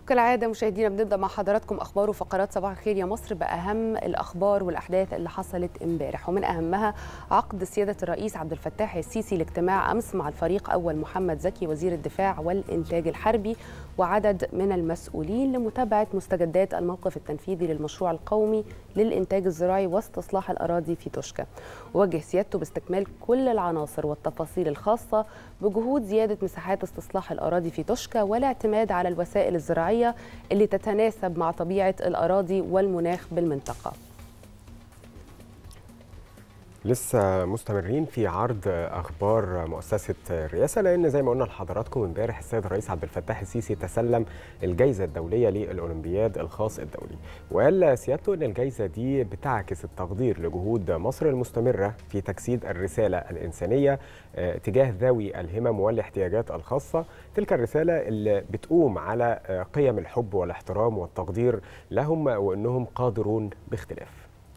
كالعادة مشاهدينا بنبدأ مع حضراتكم أخبار وفقرات صباح الخير يا مصر بأهم الأخبار والأحداث اللي حصلت امبارح ومن أهمها عقد سيادة الرئيس عبد الفتاح السيسي الاجتماع أمس مع الفريق أول محمد زكي وزير الدفاع والإنتاج الحربي وعدد من المسؤولين لمتابعة مستجدات الموقف التنفيذي للمشروع القومي للإنتاج الزراعي واستصلاح الأراضي في توشكا وجه سيادته باستكمال كل العناصر والتفاصيل الخاصة بجهود زيادة مساحات استصلاح الأراضي في توشكا والاعتماد على الوسائل الزراعية اللي تتناسب مع طبيعة الأراضي والمناخ بالمنطقة لسه مستمرين في عرض اخبار مؤسسه الرئاسه لان زي ما قلنا لحضراتكم امبارح السيد الرئيس عبد الفتاح السيسي تسلم الجائزه الدوليه للاولمبياد الخاص الدولي وقال سيادته ان الجائزه دي بتعكس التقدير لجهود مصر المستمره في تجسيد الرساله الانسانيه تجاه ذوي الهمم والاحتياجات الخاصه تلك الرساله اللي بتقوم على قيم الحب والاحترام والتقدير لهم وانهم قادرون باختلاف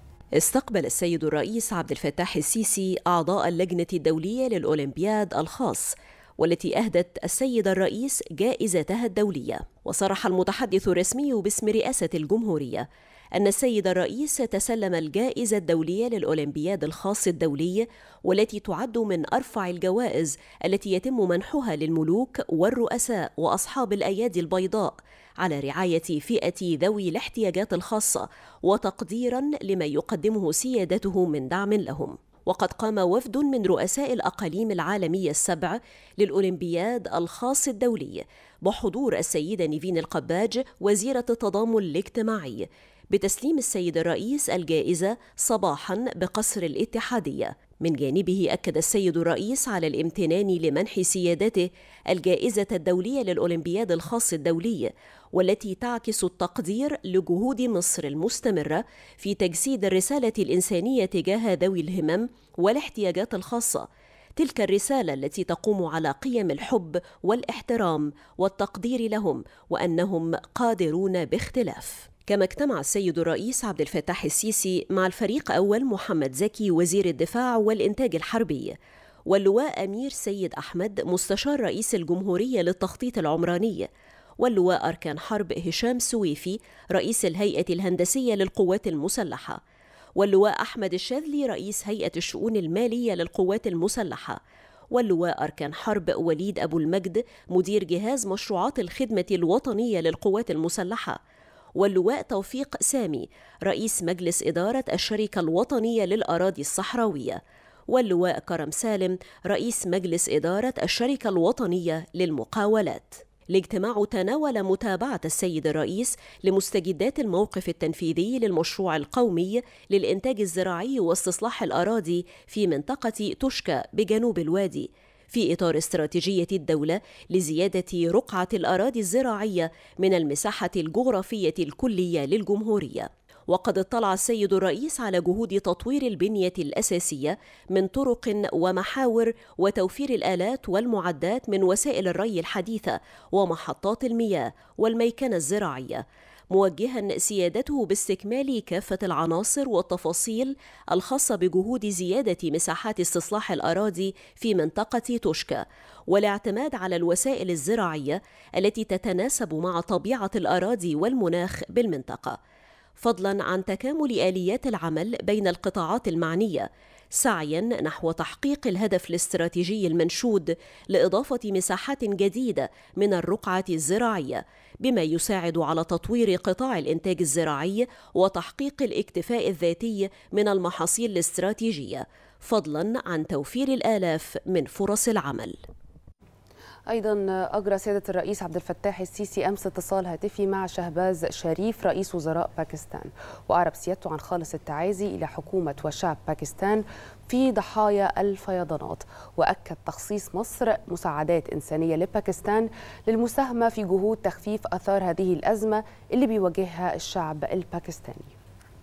استقبل السيد الرئيس عبد الفتاح السيسي أعضاء اللجنة الدولية للأولمبياد الخاص والتي أهدت السيد الرئيس جائزتها الدولية وصرح المتحدث الرسمي باسم رئاسة الجمهورية أن السيد الرئيس تسلم الجائزة الدولية للأولمبياد الخاص الدولي والتي تعد من أرفع الجوائز التي يتم منحها للملوك والرؤساء وأصحاب الأيادي البيضاء على رعاية فئة ذوي الاحتياجات الخاصة وتقديرا لما يقدمه سيادته من دعم لهم وقد قام وفد من رؤساء الأقاليم العالمية السبع للأولمبياد الخاص الدولي بحضور السيدة نيفين القباج وزيرة التضامن الاجتماعي بتسليم السيد الرئيس الجائزة صباحا بقصر الاتحادية من جانبه أكد السيد الرئيس على الامتنان لمنح سيادته الجائزة الدولية للأولمبياد الخاص الدولي والتي تعكس التقدير لجهود مصر المستمرة في تجسيد الرسالة الإنسانية تجاه ذوي الهمم والاحتياجات الخاصة تلك الرسالة التي تقوم على قيم الحب والاحترام والتقدير لهم وأنهم قادرون باختلاف كما اجتمع السيد الرئيس عبد الفتاح السيسي مع الفريق أول محمد زكي وزير الدفاع والإنتاج الحربي واللواء أمير سيد أحمد مستشار رئيس الجمهورية للتخطيط العمراني واللواء أركان حرب هشام سويفي رئيس الهيئة الهندسية للقوات المسلحة واللواء أحمد الشاذلي رئيس هيئة الشؤون المالية للقوات المسلحة واللواء أركان حرب وليد أبو المجد مدير جهاز مشروعات الخدمة الوطنية للقوات المسلحة واللواء توفيق سامي رئيس مجلس إدارة الشركة الوطنية للأراضي الصحراوية واللواء كرم سالم رئيس مجلس إدارة الشركة الوطنية للمقاولات الاجتماع تناول متابعة السيد الرئيس لمستجدات الموقف التنفيذي للمشروع القومي للإنتاج الزراعي واستصلاح الأراضي في منطقة تشكى بجنوب الوادي في إطار استراتيجية الدولة لزيادة رقعة الأراضي الزراعية من المساحة الجغرافية الكلية للجمهورية. وقد اطلع السيد الرئيس على جهود تطوير البنية الأساسية من طرق ومحاور وتوفير الآلات والمعدات من وسائل الري الحديثة ومحطات المياه والميكنة الزراعية موجها سيادته باستكمال كافة العناصر والتفاصيل الخاصة بجهود زيادة مساحات استصلاح الأراضي في منطقة توشكا والاعتماد على الوسائل الزراعية التي تتناسب مع طبيعة الأراضي والمناخ بالمنطقة فضلا عن تكامل آليات العمل بين القطاعات المعنية سعيا نحو تحقيق الهدف الاستراتيجي المنشود لاضافه مساحات جديده من الرقعه الزراعيه بما يساعد على تطوير قطاع الانتاج الزراعي وتحقيق الاكتفاء الذاتي من المحاصيل الاستراتيجيه فضلا عن توفير الالاف من فرص العمل ايضا اجرى سياده الرئيس عبد الفتاح السيسي امس اتصال هاتفي مع شهباز شريف رئيس وزراء باكستان واعرب سيادته عن خالص التعازي الى حكومه وشعب باكستان في ضحايا الفيضانات واكد تخصيص مصر مساعدات انسانيه لباكستان للمساهمه في جهود تخفيف اثار هذه الازمه اللي بيواجهها الشعب الباكستاني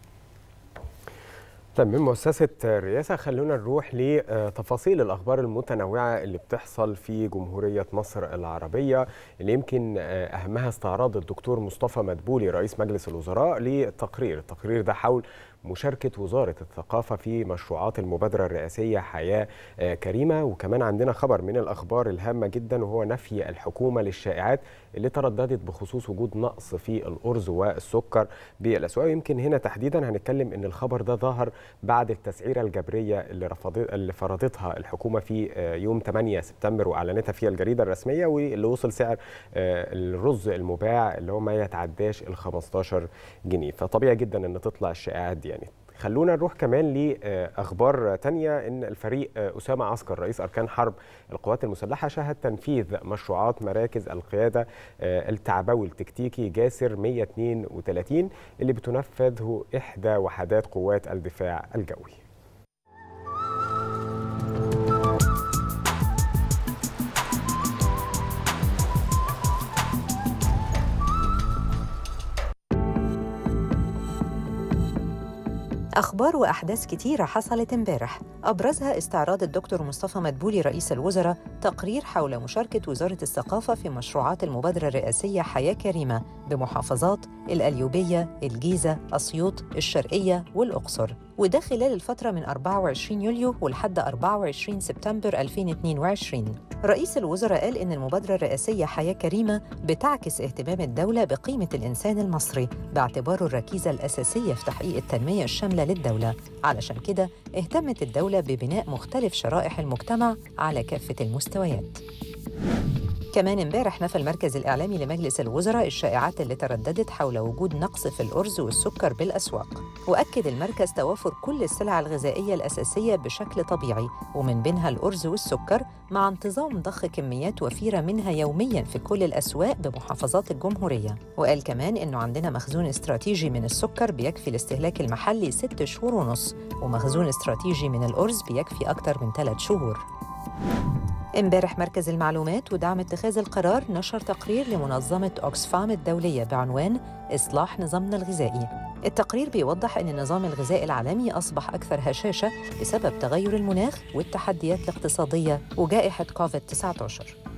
طيب من مؤسسة الرئاسة خلونا نروح لتفاصيل الأخبار المتنوعة اللي بتحصل في جمهورية مصر العربية اللي يمكن أهمها استعراض الدكتور مصطفى مدبولي رئيس مجلس الوزراء لتقرير التقرير ده حول مشاركه وزاره الثقافه في مشروعات المبادره الرئاسيه حياه كريمه وكمان عندنا خبر من الاخبار الهامه جدا وهو نفي الحكومه للشائعات اللي ترددت بخصوص وجود نقص في الارز والسكر بالاسواق يمكن هنا تحديدا هنتكلم ان الخبر ده ظهر بعد التسعيره الجبريه اللي رفضت اللي فرضتها الحكومه في يوم 8 سبتمبر واعلنتها في الجريده الرسميه واللي وصل سعر الرز المباع اللي هو ما يتعداش ال 15 جنيه فطبيعي جدا ان تطلع الشائعات دي يعني خلونا نروح كمان لاخبار تانية ان الفريق اسامه عسكر رئيس اركان حرب القوات المسلحه شهد تنفيذ مشروعات مراكز القياده التعبوي التكتيكي جاسر 132 اللي بتنفذه احدى وحدات قوات الدفاع الجوي أخبار وأحداث كتيرة حصلت امبارح أبرزها استعراض الدكتور مصطفى مدبولي رئيس الوزراء تقرير حول مشاركة وزارة الثقافة في مشروعات المبادرة الرئاسية حياة كريمة بمحافظات الأليوبية، الجيزة، أسيوط، الشرقية والأقصر وده خلال الفترة من 24 يوليو ولحد 24 سبتمبر 2022 رئيس الوزراء قال إن المبادرة الرئاسية حياة كريمة بتعكس اهتمام الدولة بقيمة الإنسان المصري باعتباره الركيزة الأساسية في تحقيق التنمية الشاملة للدولة علشان كده اهتمت الدولة ببناء مختلف شرائح المجتمع على كافة المستويات كمان امبارح نفى المركز الإعلامي لمجلس الوزراء الشائعات اللي ترددت حول وجود نقص في الأرز والسكر بالأسواق وأكد المركز توافر كل السلع الغذائية الأساسية بشكل طبيعي ومن بينها الأرز والسكر مع انتظام ضخ كميات وفيرة منها يومياً في كل الأسواق بمحافظات الجمهورية وقال كمان إنه عندنا مخزون استراتيجي من السكر بيكفي الاستهلاك المحلي ست شهور ونص ومخزون استراتيجي من الأرز بيكفي أكثر من ثلاث شهور امبارح مركز المعلومات ودعم اتخاذ القرار نشر تقرير لمنظمة أوكسفام الدولية بعنوان إصلاح نظامنا الغذائي التقرير بيوضح أن النظام الغذائي العالمي أصبح أكثر هشاشة بسبب تغير المناخ والتحديات الاقتصادية وجائحة كوفيد-19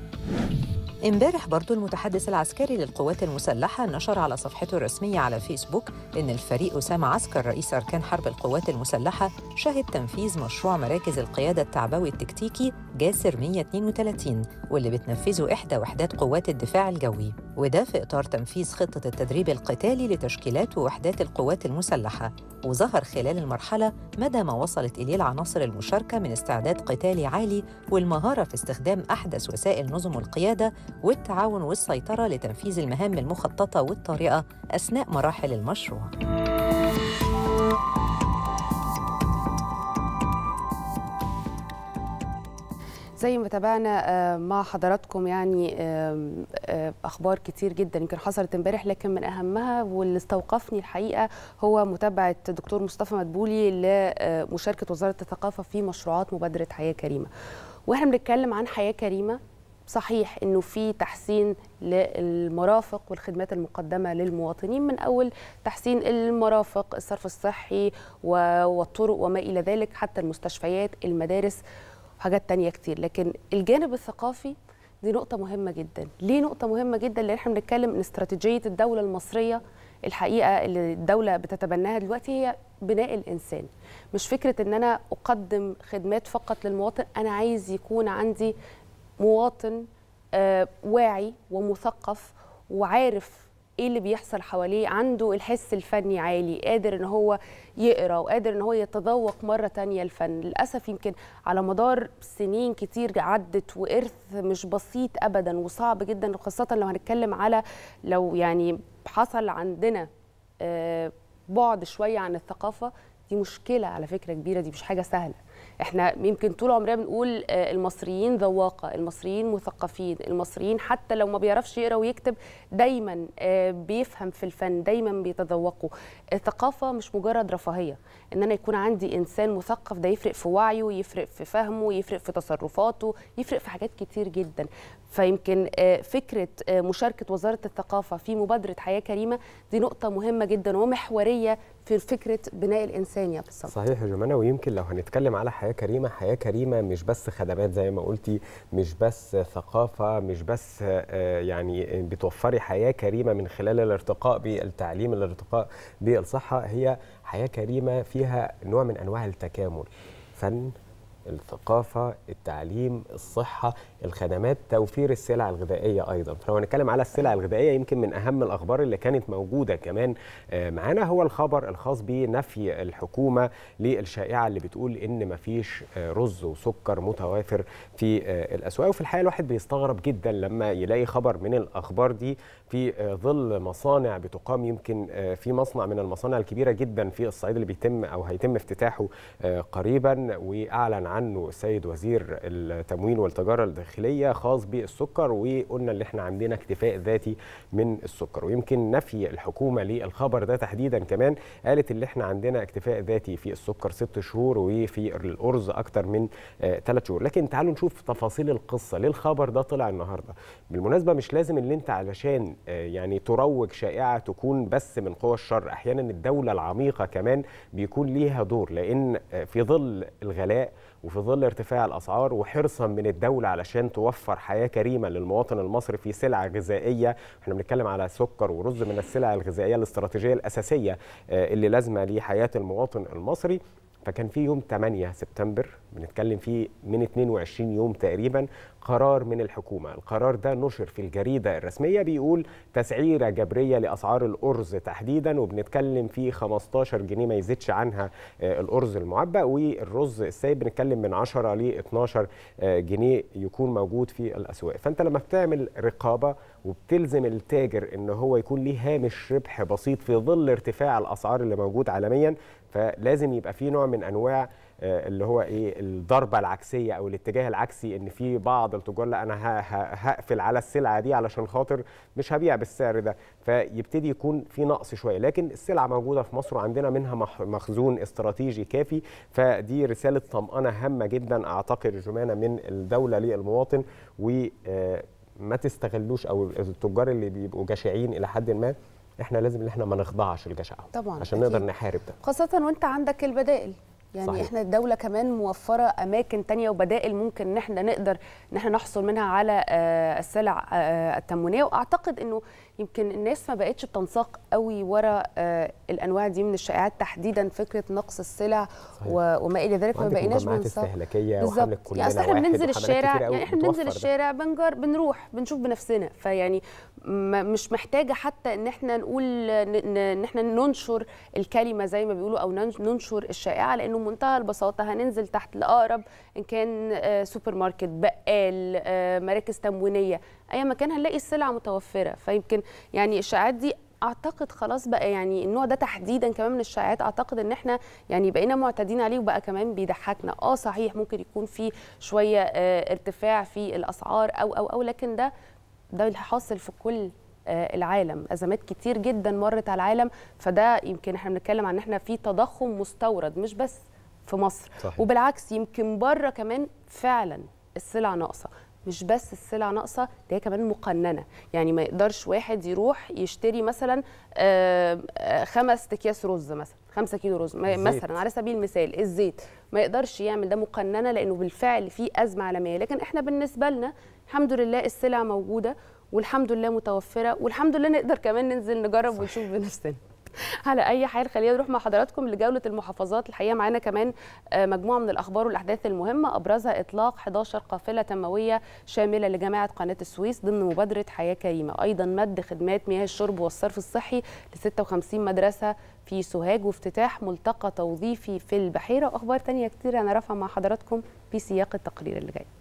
امبارح برضو المتحدث العسكري للقوات المسلحة نشر على صفحته الرسمية على فيسبوك إن الفريق أسامة عسكر رئيس أركان حرب القوات المسلحة شهد تنفيذ مشروع مراكز القيادة التعبوي التكتيكي جاسر 132 واللي بتنفذه إحدى وحدات قوات الدفاع الجوي وده في إطار تنفيذ خطة التدريب القتالي لتشكيلات ووحدات القوات المسلحة وظهر خلال المرحلة مدى ما وصلت إليه العناصر المشاركة من استعداد قتالي عالي والمهارة في استخدام أحدث وسائل نظم القيادة والتعاون والسيطرة لتنفيذ المهام المخططة والطارئة أثناء مراحل المشروع. زي ما تابعنا مع حضراتكم يعني اخبار كتير جدا يمكن حصلت امبارح لكن من اهمها واللي استوقفني الحقيقه هو متابعه الدكتور مصطفى مدبولي لمشاركه وزاره الثقافه في مشروعات مبادره حياه كريمه. واحنا بنتكلم عن حياه كريمه صحيح انه في تحسين للمرافق والخدمات المقدمه للمواطنين من اول تحسين المرافق الصرف الصحي والطرق وما الى ذلك حتى المستشفيات المدارس وحاجات تانية كتير لكن الجانب الثقافي دي نقطة مهمة جدا ليه نقطة مهمة جدا لأن احنا بنتكلم ان استراتيجية الدولة المصرية الحقيقة اللي الدولة بتتبناها دلوقتي هي بناء الإنسان مش فكرة ان أنا أقدم خدمات فقط للمواطن أنا عايز يكون عندي مواطن آه واعي ومثقف وعارف ايه اللي بيحصل حواليه عنده الحس الفني عالي قادر ان هو يقرا وقادر ان هو يتذوق مره تانية الفن للاسف يمكن على مدار سنين كتير عدت وارث مش بسيط ابدا وصعب جدا خاصه لو هنتكلم على لو يعني حصل عندنا آه بعد شويه عن الثقافه دي مشكله على فكره كبيره دي مش حاجه سهله احنا يمكن طول عمرنا بنقول المصريين ذواقه المصريين مثقفين المصريين حتى لو ما بيعرفش يقرا ويكتب دايما بيفهم في الفن دايما بيتذوقوا الثقافه مش مجرد رفاهيه ان انا يكون عندي انسان مثقف ده يفرق في وعيه يفرق في فهمه يفرق في تصرفاته يفرق في حاجات كتير جدا فيمكن فكره مشاركه وزاره الثقافه في مبادره حياه كريمه دي نقطه مهمه جدا ومحوريه في فكره بناء الانسان يا بالظبط صحيح يا جمانه ويمكن لو هنتكلم على على حياه كريمه حياه كريمه مش بس خدمات زي ما قلتي مش بس ثقافه مش بس يعني بتوفري حياه كريمه من خلال الارتقاء بالتعليم الارتقاء بالصحه هي حياه كريمه فيها نوع من انواع التكامل فن الثقافة، التعليم، الصحة، الخدمات، توفير السلع الغذائية أيضا، فلو هنتكلم على السلع الغذائية يمكن من أهم الأخبار اللي كانت موجودة كمان معانا هو الخبر الخاص بنفي الحكومة للشائعة اللي بتقول إن مفيش رز وسكر متوافر في الأسواق، وفي الحقيقة الواحد بيستغرب جدا لما يلاقي خبر من الأخبار دي في ظل مصانع بتقام يمكن في مصنع من المصانع الكبيرة جدا في الصعيد اللي بيتم أو هيتم افتتاحه قريبا وأعلن عنه السيد وزير التموين والتجاره الداخليه خاص بالسكر وقلنا ان احنا عندنا اكتفاء ذاتي من السكر ويمكن نفي الحكومه للخبر ده تحديدا كمان قالت ان احنا عندنا اكتفاء ذاتي في السكر ست شهور وفي الارز اكتر من ثلاث شهور لكن تعالوا نشوف تفاصيل القصه ليه الخبر ده طلع النهارده بالمناسبه مش لازم ان انت علشان يعني تروج شائعه تكون بس من قوى الشر احيانا الدوله العميقه كمان بيكون ليها دور لان في ظل الغلاء وفي ظل ارتفاع الاسعار وحرصا من الدوله علشان توفر حياه كريمه للمواطن المصري في سلع غذائيه احنا بنتكلم على سكر ورز من السلع الغذائيه الاستراتيجيه الاساسيه اللي لازمه لحياه المواطن المصري فكان في يوم 8 سبتمبر بنتكلم فيه من 22 يوم تقريبا قرار من الحكومة القرار ده نشر في الجريدة الرسمية بيقول تسعيرة جبرية لأسعار الأرز تحديدا وبنتكلم في 15 جنيه ما يزيدش عنها الأرز المعبأ والرز السايب بنتكلم من 10 ل 12 جنيه يكون موجود في الأسواق فأنت لما بتعمل رقابة وبتلزم التاجر ان هو يكون ليه هامش ربح بسيط في ظل ارتفاع الاسعار اللي موجود عالميا فلازم يبقى في نوع من انواع اللي هو ايه الضربه العكسيه او الاتجاه العكسي ان في بعض التجار لا انا هقفل على السلعه دي علشان خاطر مش هبيع بالسعر ده فيبتدي يكون في نقص شويه لكن السلعه موجوده في مصر وعندنا منها مخزون استراتيجي كافي فدي رساله طمانه هامه جدا اعتقد جمانه من الدوله للمواطن و ما تستغلوش او التجار اللي بيبقوا جشعين الى حد ما احنا لازم ان احنا ما نخضعش لجشعهم طبعا عشان أكيد. نقدر نحارب ده خاصه وانت عندك البدائل يعني صحيح. احنا الدوله كمان موفره اماكن تانية وبدائل ممكن ان احنا نقدر ان احنا نحصل منها على آه السلع آه التموينيه واعتقد انه يمكن الناس ما بقتش بتنساق قوي ورا آه الانواع دي من الشائعات تحديدا فكره نقص السلع وما الى ذلك ما بقيناش بنساق استهلاكيه بالظبط يعني اصل احنا بننزل الشارع يعني احنا بننزل الشارع بنجر بنروح بنشوف بنفسنا فيعني مش محتاجه حتى ان احنا نقول ان احنا ننشر الكلمه زي ما بيقولوا او ننشر الشائعه لانه بمنتهى البساطه هننزل تحت لاقرب ان كان سوبر ماركت بقال مراكز تموينيه اي مكان هنلاقي السلع متوفره فيمكن يعني الشائعات دي اعتقد خلاص بقى يعني النوع ده تحديدا كمان من الشائعات اعتقد ان احنا يعني بقينا معتادين عليه وبقى كمان بيضحكنا اه صحيح ممكن يكون في شويه اه ارتفاع في الاسعار او او او لكن ده ده اللي حاصل في كل العالم ازمات كتير جدا مرت على العالم فده يمكن احنا بنتكلم عن ان احنا في تضخم مستورد مش بس في مصر صحيح. وبالعكس يمكن بره كمان فعلا السلع ناقصه مش بس السلع ناقصه ده هي كمان مقننه يعني ما يقدرش واحد يروح يشتري مثلا خمس اكياس رز مثلا خمسة كيلو رز مثلا على سبيل المثال الزيت ما يقدرش يعمل ده مقننه لانه بالفعل في ازمه عالميه لكن احنا بالنسبه لنا الحمد لله السلع موجوده والحمد لله متوفره والحمد لله نقدر كمان ننزل نجرب ونشوف بنفسنا على اي حال خلينا نروح مع حضراتكم لجوله المحافظات الحقيقه معانا كمان مجموعه من الاخبار والاحداث المهمه ابرزها اطلاق 11 قافله تنمويه شامله لجامعه قناه السويس ضمن مبادره حياه كريمه ايضا مد خدمات مياه الشرب والصرف الصحي ل 56 مدرسه في سوهاج وافتتاح ملتقى توظيفي في البحيره واخبار تانية كتير هنعرفها مع حضراتكم في سياق التقرير اللي جاي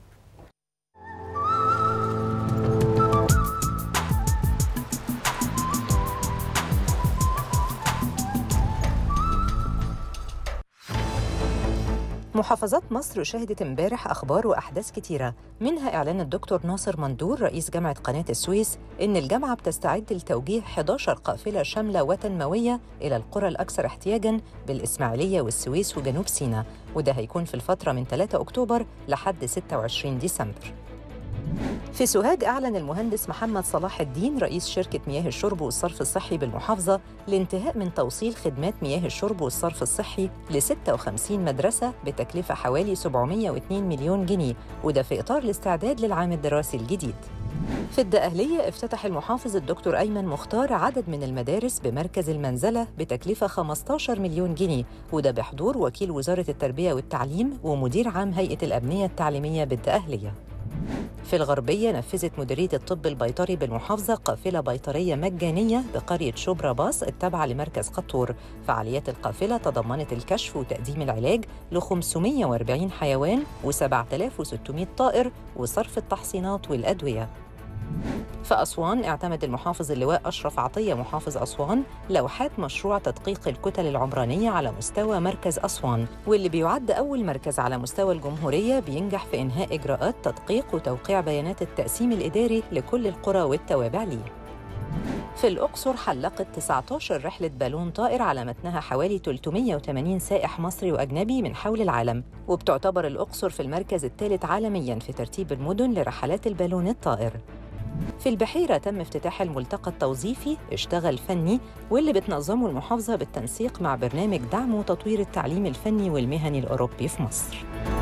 محافظات مصر شهدت امبارح اخبار واحداث كتيره منها اعلان الدكتور ناصر مندور رئيس جامعه قناه السويس ان الجامعه بتستعد لتوجيه 11 قافله شامله وتنمويه الى القرى الاكثر احتياجا بالاسماعيليه والسويس وجنوب سيناء وده هيكون في الفتره من 3 اكتوبر لحد 26 ديسمبر في سوهاج أعلن المهندس محمد صلاح الدين رئيس شركة مياه الشرب والصرف الصحي بالمحافظة الانتهاء من توصيل خدمات مياه الشرب والصرف الصحي ل 56 مدرسة بتكلفة حوالي 702 مليون جنيه وده في إطار الاستعداد للعام الدراسي الجديد في الدقهلية افتتح المحافظ الدكتور أيمن مختار عدد من المدارس بمركز المنزلة بتكلفة 15 مليون جنيه وده بحضور وكيل وزارة التربية والتعليم ومدير عام هيئة الأبنية التعليمية بالدقهلية في الغربية نفذت مديرية الطب البيطري بالمحافظة قافلة بيطرية مجانية بقرية شبرا باص التابعة لمركز قطور فعاليات القافلة تضمنت الكشف وتقديم العلاج ل 540 حيوان و7600 طائر وصرف التحصينات والأدوية في أسوان اعتمد المحافظ اللواء أشرف عطية محافظ أسوان لوحات مشروع تدقيق الكتل العمرانية على مستوى مركز أسوان واللي بيعد أول مركز على مستوى الجمهورية بينجح في إنهاء إجراءات تدقيق وتوقيع بيانات التقسيم الإداري لكل القرى والتوابع ليه في الأقصر حلقت 19 رحلة بالون طائر على متنها حوالي 380 سائح مصري وأجنبي من حول العالم وبتعتبر الأقصر في المركز الثالث عالمياً في ترتيب المدن لرحلات البالون الطائر في البحيرة تم افتتاح الملتقى التوظيفي اشتغل فني واللي بتنظمه المحافظة بالتنسيق مع برنامج دعم وتطوير التعليم الفني والمهني الأوروبي في مصر